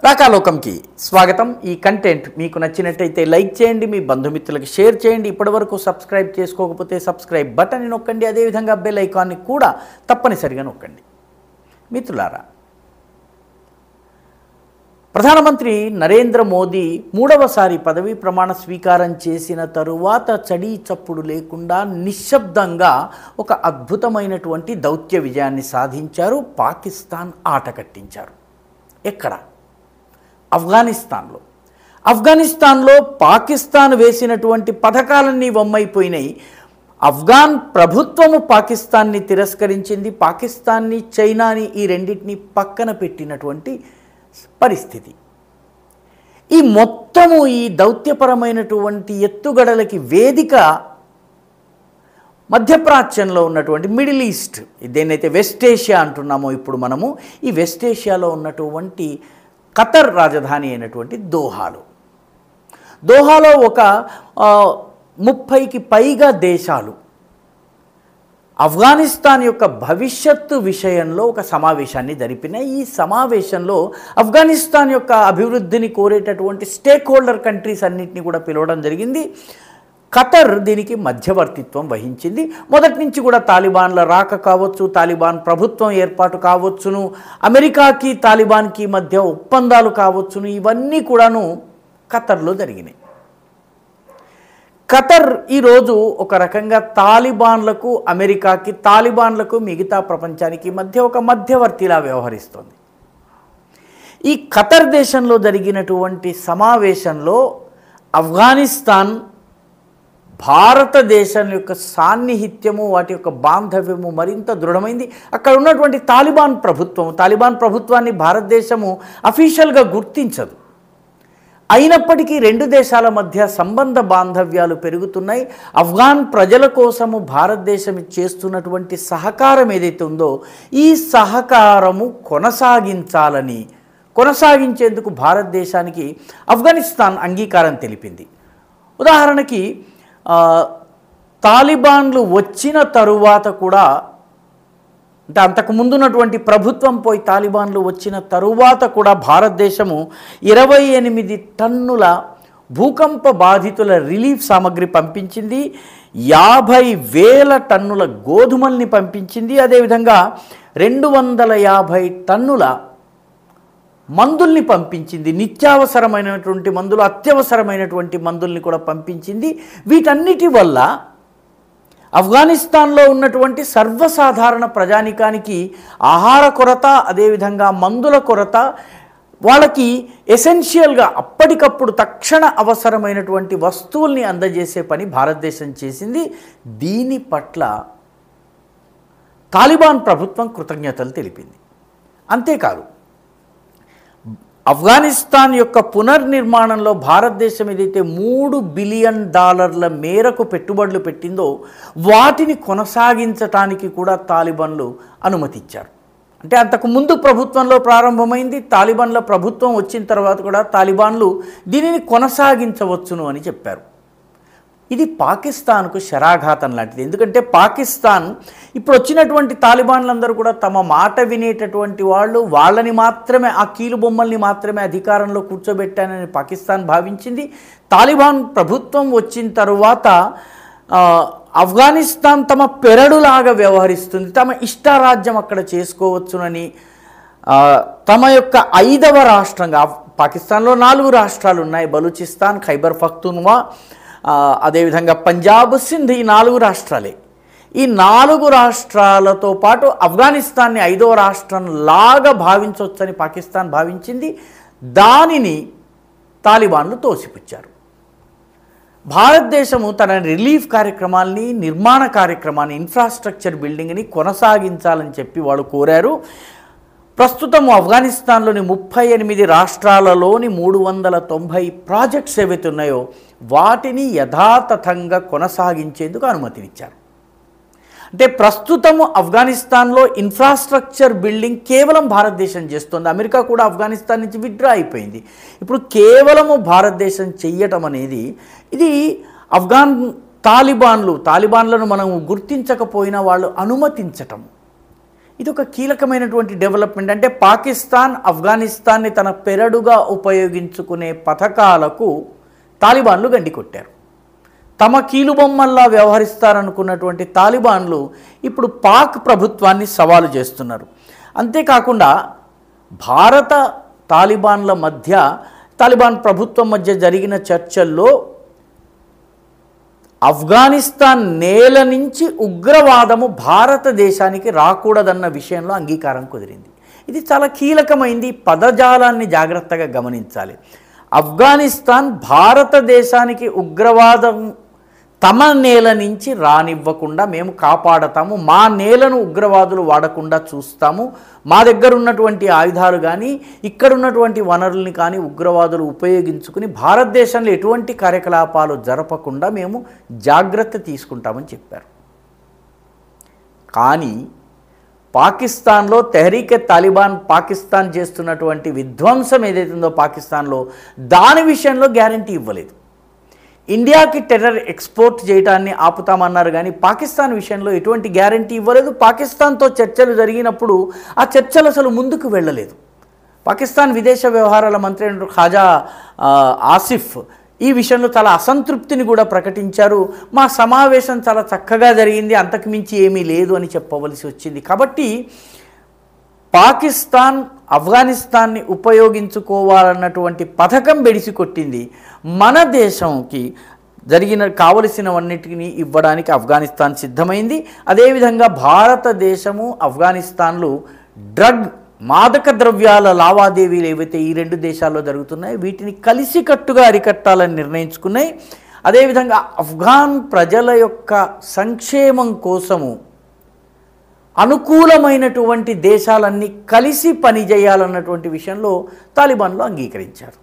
రాకాలోకంకి స్వాగతం ఈ కంటెంట్ మీకు నచ్చినట్టయితే లైక్ చేయండి మీ బంధుమిత్రులకు షేర్ చేయండి ఇప్పటివరకు సబ్స్క్రైబ్ చేసుకోకపోతే సబ్స్క్రైబ్ బటన్ని నొక్కండి అదేవిధంగా బెల్ ఐకాన్ని కూడా తప్పనిసరిగా నొక్కండి మిత్రులారా ప్రధానమంత్రి నరేంద్ర మోదీ మూడవసారి పదవీ ప్రమాణ స్వీకారం చేసిన తరువాత చడీ చప్పుడు లేకుండా నిశ్శబ్దంగా ఒక అద్భుతమైనటువంటి దౌత్య విజయాన్ని సాధించారు పాకిస్తాన్ ఆట కట్టించారు ఎక్కడ ఆఫ్ఘనిస్తాన్లో ఆఫ్ఘనిస్తాన్లో పాకిస్తాన్ వేసినటువంటి పథకాలన్నీ వమ్మైపోయినాయి ఆఫ్ఘాన్ ప్రభుత్వము పాకిస్తాన్ని తిరస్కరించింది పాకిస్తాన్ని చైనాని ఈ రెండింటిని పక్కన పెట్టినటువంటి పరిస్థితి ఈ మొత్తము ఈ దౌత్యపరమైనటువంటి ఎత్తుగడలకి వేదిక మధ్యప్రాచ్యంలో ఉన్నటువంటి మిడిల్ ఈస్ట్ దేన్నైతే వెస్ట్ ఏషియా అంటున్నామో ఇప్పుడు మనము ఈ వెస్ట్ ఏషియాలో ఉన్నటువంటి ఖతర్ రాజధాని అయినటువంటి దోహాలో దోహాలో ఒక ఆ, ముప్పైకి పైగా దేశాలు ఆఫ్ఘనిస్తాన్ యొక్క భవిష్యత్తు విషయంలో ఒక సమావేశాన్ని జరిపినాయి ఈ సమావేశంలో ఆఫ్ఘనిస్తాన్ యొక్క అభివృద్ధిని కోరేటటువంటి స్టేక్ హోల్డర్ కంట్రీస్ అన్నింటినీ కూడా పిలవడం జరిగింది ఖతర్ దీనికి మధ్యవర్తిత్వం వహించింది మొదటి నుంచి కూడా తాలిబాన్ల రాక కావచ్చు తాలిబాన్ ప్రభుత్వం ఏర్పాటు కావచ్చును అమెరికాకి తాలిబాన్కి మధ్య ఒప్పందాలు కావచ్చును ఇవన్నీ కూడాను ఖతర్లో జరిగినాయి ఖతర్ ఈరోజు ఒక రకంగా తాలిబాన్లకు అమెరికాకి తాలిబాన్లకు మిగతా ప్రపంచానికి మధ్య ఒక మధ్యవర్తిలా వ్యవహరిస్తోంది ఈ ఖతర్ దేశంలో జరిగినటువంటి సమావేశంలో ఆఫ్ఘనిస్తాన్ భారతదేశం యొక్క సాన్నిహిత్యము వాటి యొక్క బాంధవ్యము మరింత దృఢమైంది అక్కడ ఉన్నటువంటి తాలిబాన్ ప్రభుత్వం తాలిబాన్ ప్రభుత్వాన్ని భారతదేశము అఫీషియల్గా గుర్తించదు అయినప్పటికీ రెండు దేశాల మధ్య సంబంధ బాంధవ్యాలు పెరుగుతున్నాయి ఆఫ్ఘాన్ ప్రజల కోసము భారతదేశం చేస్తున్నటువంటి సహకారం ఏదైతే ఉందో ఈ సహకారము కొనసాగించాలని కొనసాగించేందుకు భారతదేశానికి ఆఫ్ఘనిస్తాన్ అంగీకారం తెలిపింది ఉదాహరణకి ఆ, తాలిబాన్లు వచ్చిన తరువాత కూడా అంటే అంతకు ముందున్నటువంటి ప్రభుత్వం పోయి తాలిబాన్లు వచ్చిన తరువాత కూడా భారతదేశము ఇరవై ఎనిమిది టన్నుల భూకంప బాధితుల రిలీఫ్ సామగ్రి పంపించింది యాభై వేల టన్నుల గోధుమల్ని పంపించింది అదేవిధంగా రెండు వందల యాభై టన్నుల మందుల్ని పంపించింది నిత్యావసరమైనటువంటి మందులు అత్యవసరమైనటువంటి మందుల్ని కూడా పంపించింది వీటన్నిటి వల్ల ఆఫ్ఘనిస్తాన్లో ఉన్నటువంటి సర్వసాధారణ ప్రజానికానికి ఆహార కొరత అదేవిధంగా మందుల కొరత వాళ్ళకి ఎసెన్షియల్గా అప్పటికప్పుడు తక్షణ అవసరమైనటువంటి వస్తువుల్ని అందజేసే పని భారతదేశం చేసింది దీని పట్ల తాలిబాన్ ప్రభుత్వం కృతజ్ఞతలు తెలిపింది అంతేకాదు ఆఫ్ఘనిస్తాన్ యొక్క పునర్నిర్మాణంలో భారతదేశం ఏదైతే మూడు బిలియన్ డాలర్ల మేరకు పెట్టుబడులు పెట్టిందో వాటిని కొనసాగించటానికి కూడా తాలిబాన్లు అనుమతిచ్చారు అంటే అంతకు ముందు ప్రభుత్వంలో ప్రారంభమైంది తాలిబాన్ల ప్రభుత్వం వచ్చిన తర్వాత కూడా తాలిబాన్లు దీనిని కొనసాగించవచ్చును అని చెప్పారు ఇది పాకిస్తాన్కు శరాఘాతం లాంటిది ఎందుకంటే పాకిస్తాన్ ఇప్పుడు వచ్చినటువంటి తాలిబాన్లందరూ కూడా తమ మాట వినేటటువంటి వాళ్ళు వాళ్ళని మాత్రమే ఆ కీలు బొమ్మల్ని మాత్రమే అధికారంలో కూర్చోబెట్టానని పాకిస్తాన్ భావించింది తాలిబాన్ ప్రభుత్వం వచ్చిన తరువాత ఆ, ఆఫ్ఘనిస్తాన్ తమ పెరడులాగా వ్యవహరిస్తుంది తమ ఇష్టారాజ్యం అక్కడ చేసుకోవచ్చునని ఆ, తమ యొక్క ఐదవ రాష్ట్రంగా ఆఫ్- పాకిస్తాన్లో నాలుగు రాష్ట్రాలు ఉన్నాయి బలూచిస్తాన్ ఖైబర్ పఖ్తూన్వా ఆ, అదేవిధంగా పంజాబ్ సింధ్ ఈ నాలుగు రాష్ట్రాలే ఈ నాలుగు రాష్ట్రాలతో పాటు ఆఫ్ఘనిస్తాన్ని ఐదో రాష్ట్రం లాగా భావించవచ్చని పాకిస్తాన్ భావించింది దానిని తాలిబాన్లు తోసిపుచ్చారు భారతదేశము తన రిలీఫ్ కార్యక్రమాల్ని నిర్మాణ కార్యక్రమాన్ని ఇన్ఫ్రాస్ట్రక్చర్ బిల్డింగ్ని కొనసాగించాలని చెప్పి వాళ్ళు కోరారు ప్రస్తుతం ఆఫ్ఘనిస్తాన్లోని ముప్పై ఎనిమిది రాష్ట్రాలలోని మూడు వందల తొంభై ప్రాజెక్ట్స్ ఏవైతే ఉన్నాయో వాటిని యథాతథంగా కొనసాగించేందుకు అనుమతినిచ్చారు అంటే ప్రస్తుతము ఆఫ్ఘనిస్తాన్లో ఇన్ఫ్రాస్ట్రక్చర్ బిల్డింగ్ కేవలం భారతదేశం చేస్తుంది అమెరికా కూడా ఆఫ్ఘనిస్తాన్ నుంచి విత్డ్రా అయిపోయింది ఇప్పుడు కేవలము భారతదేశం చెయ్యటం అనేది ఇది ఆఫ్ఘాన్ తాలిబాన్లు తాలిబాన్లను మనం గుర్తించకపోయినా వాళ్ళు అనుమతించటం ఇది ఒక కీలకమైనటువంటి డెవలప్మెంట్ అంటే పాకిస్తాన్ ఆఫ్ఘనిస్తాన్ని తన పెరడుగా ఉపయోగించుకునే పథకాలకు తాలిబాన్లు గండి కొట్టారు తమ కీలుబొమ్మల్లా వ్యవహరిస్తారనుకున్నటువంటి తాలిబాన్లు ఇప్పుడు పాక్ ప్రభుత్వాన్ని సవాలు చేస్తున్నారు అంతేకాకుండా భారత తాలిబాన్ల మధ్య తాలిబాన్ ప్రభుత్వం మధ్య జరిగిన చర్చల్లో ఆఫ్ఘనిస్తాన్ నేల నుంచి ఉగ్రవాదము భారతదేశానికి రాకూడదన్న విషయంలో అంగీకారం కుదిరింది ఇది చాలా కీలకమైంది ఈ పదజాలాన్ని జాగ్రత్తగా గమనించాలి ఆఫ్ఘనిస్తాన్ భారతదేశానికి ఉగ్రవాదం తమ నేల నుంచి రానివ్వకుండా మేము కాపాడతాము మా నేలను ఉగ్రవాదులు వాడకుండా చూస్తాము మా దగ్గర ఉన్నటువంటి ఆయుధాలు కానీ ఇక్కడ ఉన్నటువంటి వనరుల్ని కానీ ఉగ్రవాదులు ఉపయోగించుకుని భారతదేశంలో ఎటువంటి కార్యకలాపాలు జరపకుండా మేము జాగ్రత్త తీసుకుంటామని చెప్పారు కానీ పాకిస్తాన్లో తెహరీకే తాలిబాన్ పాకిస్తాన్ చేస్తున్నటువంటి విధ్వంసం ఏదైతుందో పాకిస్తాన్లో దాని విషయంలో గ్యారంటీ ఇవ్వలేదు ఇండియాకి టెర్రర్ ఎక్స్పోర్ట్ చేయడాన్ని ఆపుతామన్నారు కానీ పాకిస్తాన్ విషయంలో ఎటువంటి గ్యారంటీ ఇవ్వలేదు పాకిస్తాన్తో చర్చలు జరిగినప్పుడు ఆ చర్చలు అసలు ముందుకు వెళ్ళలేదు పాకిస్తాన్ విదేశ వ్యవహారాల మంత్రి అయినటువంటి ఖాజా ఆ, ఆసిఫ్ ఈ విషయంలో చాలా అసంతృప్తిని కూడా ప్రకటించారు మా సమావేశం చాలా చక్కగా జరిగింది అంతకు మించి ఏమీ లేదు అని చెప్పవలసి వచ్చింది కాబట్టి పాకిస్తాన్ ఆఫ్ఘనిస్తాన్ని ఉపయోగించుకోవాలన్నటువంటి పథకం బెడిసి కొట్టింది మన దేశంకి జరిగిన కావలసినవన్నిటిని ఇవ్వడానికి ఆఫ్ఘనిస్తాన్ సిద్ధమైంది అదేవిధంగా భారతదేశము ఆఫ్ఘనిస్తాన్లు డ్రగ్ మాదక ద్రవ్యాల లావాదేవీలు ఏవైతే ఈ రెండు దేశాల్లో జరుగుతున్నాయో వీటిని కలిసికట్టుగా అరికట్టాలని నిర్ణయించుకున్నాయి అదేవిధంగా ఆఫ్ఘాన్ ప్రజల యొక్క సంక్షేమం కోసము అనుకూలమైనటువంటి దేశాలన్నీ కలిసి పనిచేయాలన్నటువంటి విషయంలో తాలిబాన్లు అంగీకరించారు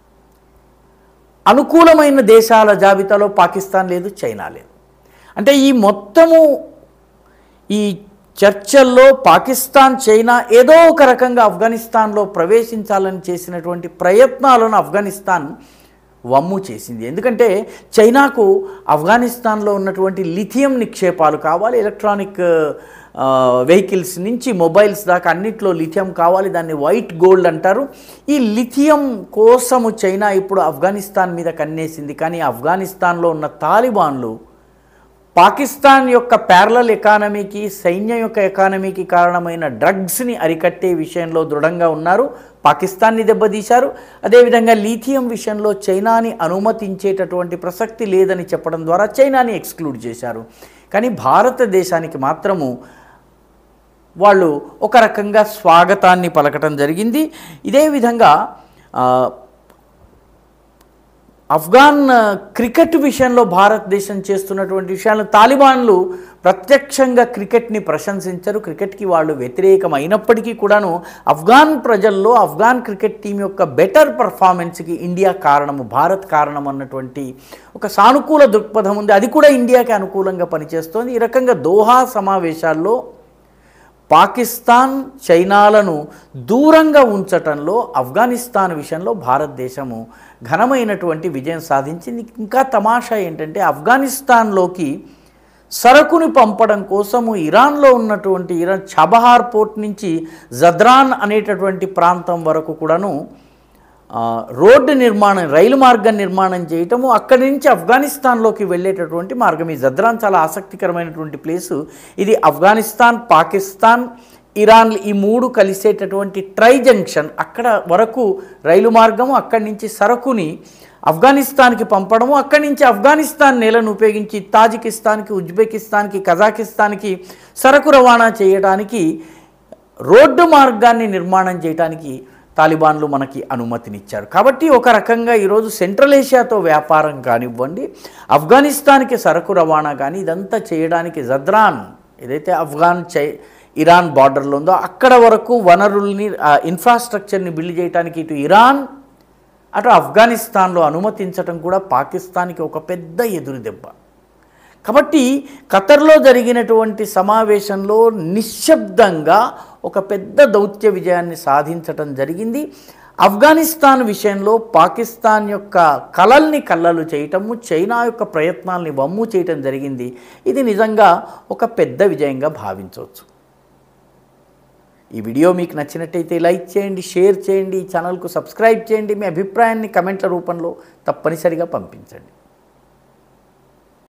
అనుకూలమైన దేశాల జాబితాలో పాకిస్తాన్ లేదు చైనా లేదు అంటే ఈ మొత్తము ఈ చర్చల్లో పాకిస్తాన్ చైనా ఏదో ఒక రకంగా ఆఫ్ఘనిస్తాన్లో ప్రవేశించాలని చేసినటువంటి ప్రయత్నాలను ఆఫ్ఘనిస్తాన్ వమ్ము చేసింది ఎందుకంటే చైనాకు ఆఫ్ఘనిస్తాన్లో ఉన్నటువంటి లిథియం నిక్షేపాలు కావాలి ఎలక్ట్రానిక్ ఆ, వెహికల్స్ నుంచి మొబైల్స్ దాకా అన్నిట్లో లిథియం కావాలి దాన్ని వైట్ గోల్డ్ అంటారు ఈ లిథియం కోసము చైనా ఇప్పుడు ఆఫ్ఘనిస్తాన్ మీద కన్నేసింది కానీ ఆఫ్ఘనిస్తాన్లో ఉన్న తాలిబాన్లు పాకిస్తాన్ యొక్క ప్యారలల్ ఎకానమీకి సైన్యం యొక్క ఎకానమీకి కారణమైన డ్రగ్స్ని అరికట్టే విషయంలో దృఢంగా ఉన్నారు పాకిస్తాన్ని దెబ్బతీశారు అదేవిధంగా లీథియం విషయంలో చైనాని అనుమతించేటటువంటి ప్రసక్తి లేదని చెప్పడం ద్వారా చైనాని ఎక్స్క్లూడ్ చేశారు కానీ భారతదేశానికి మాత్రము వాళ్ళు ఒక రకంగా స్వాగతాన్ని పలకటం జరిగింది ఇదే విధంగా ఆ, ఆఫ్ఘాన్ ఆ, క్రికెట్ విషయంలో భారతదేశం చేస్తున్నటువంటి విషయాలను తాలిబాన్లు ప్రత్యక్షంగా క్రికెట్ని ప్రశంసించరు క్రికెట్కి వాళ్ళు వ్యతిరేకం అయినప్పటికీ కూడాను ఆఫ్ఘాన్ ప్రజల్లో ఆఫ్ఘాన్ క్రికెట్ టీం యొక్క బెటర్ పర్ఫార్మెన్స్కి ఇండియా కారణము భారత్ కారణం అన్నటువంటి ఒక సానుకూల దృక్పథం ఉంది అది కూడా ఇండియాకి అనుకూలంగా పనిచేస్తోంది ఈ రకంగా దోహా సమావేశాల్లో పాకిస్తాన్ చైనాలను దూరంగా ఉంచటంలో ఆఫ్ఘనిస్తాన్ విషయంలో భారతదేశము ఘనమైనటువంటి విజయం సాధించింది ఇంకా తమాషా ఏంటంటే ఆఫ్ఘనిస్తాన్లోకి సరుకుని పంపడం కోసము ఇరాన్లో ఉన్నటువంటి ఇరాన్ చబహార్ పోర్ట్ నుంచి జద్రాన్ అనేటటువంటి ప్రాంతం వరకు కూడాను ఆ, రోడ్డు నిర్మాణం రైలు మార్గం నిర్మాణం చేయటము అక్కడి నుంచి ఆఫ్ఘనిస్తాన్లోకి వెళ్ళేటటువంటి మార్గం ఈ జద్రాన్ చాలా ఆసక్తికరమైనటువంటి ప్లేసు ఇది ఆఫ్ఘనిస్తాన్ పాకిస్తాన్ ఇరాన్ ఈ మూడు కలిసేటటువంటి ట్రై జంక్షన్ అక్కడ వరకు రైలు మార్గము అక్కడి నుంచి సరుకుని ఆఫ్ఘనిస్తాన్కి పంపడము అక్కడి నుంచి ఆఫ్ఘనిస్తాన్ నేలను ఉపయోగించి తాజికిస్తాన్కి ఉజ్బెకిస్తాన్కి కజాకిస్తాన్కి సరకు రవాణా చేయడానికి రోడ్డు మార్గాన్ని నిర్మాణం చేయడానికి తాలిబాన్లు మనకి అనుమతినిచ్చారు కాబట్టి ఒక రకంగా ఈరోజు సెంట్రల్ ఏషియాతో వ్యాపారం కానివ్వండి ఆఫ్ఘనిస్తాన్కి సరకు రవాణా కానీ ఇదంతా చేయడానికి జద్రాన్ ఏదైతే ఆఫ్ఘాన్ చై ఇరాన్ బార్డర్లో ఉందో అక్కడ వరకు వనరుల్ని ఆ, ఇన్ఫ్రాస్ట్రక్చర్ని బిల్డ్ చేయడానికి ఇటు ఇరాన్ అటు ఆఫ్ఘనిస్తాన్లో అనుమతించడం కూడా పాకిస్తాన్కి ఒక పెద్ద ఎదురు దెబ్బ కాబట్టి ఖతర్లో జరిగినటువంటి సమావేశంలో నిశ్శబ్దంగా ఒక పెద్ద దౌత్య విజయాన్ని సాధించటం జరిగింది ఆఫ్ఘనిస్తాన్ విషయంలో పాకిస్తాన్ యొక్క కలల్ని కల్లలు చేయటము చైనా యొక్క ప్రయత్నాల్ని వమ్ము చేయటం జరిగింది ఇది నిజంగా ఒక పెద్ద విజయంగా భావించవచ్చు ఈ వీడియో మీకు నచ్చినట్టయితే లైక్ చేయండి షేర్ చేయండి ఈ ఛానల్కు సబ్స్క్రైబ్ చేయండి మీ అభిప్రాయాన్ని కమెంట్ల రూపంలో తప్పనిసరిగా పంపించండి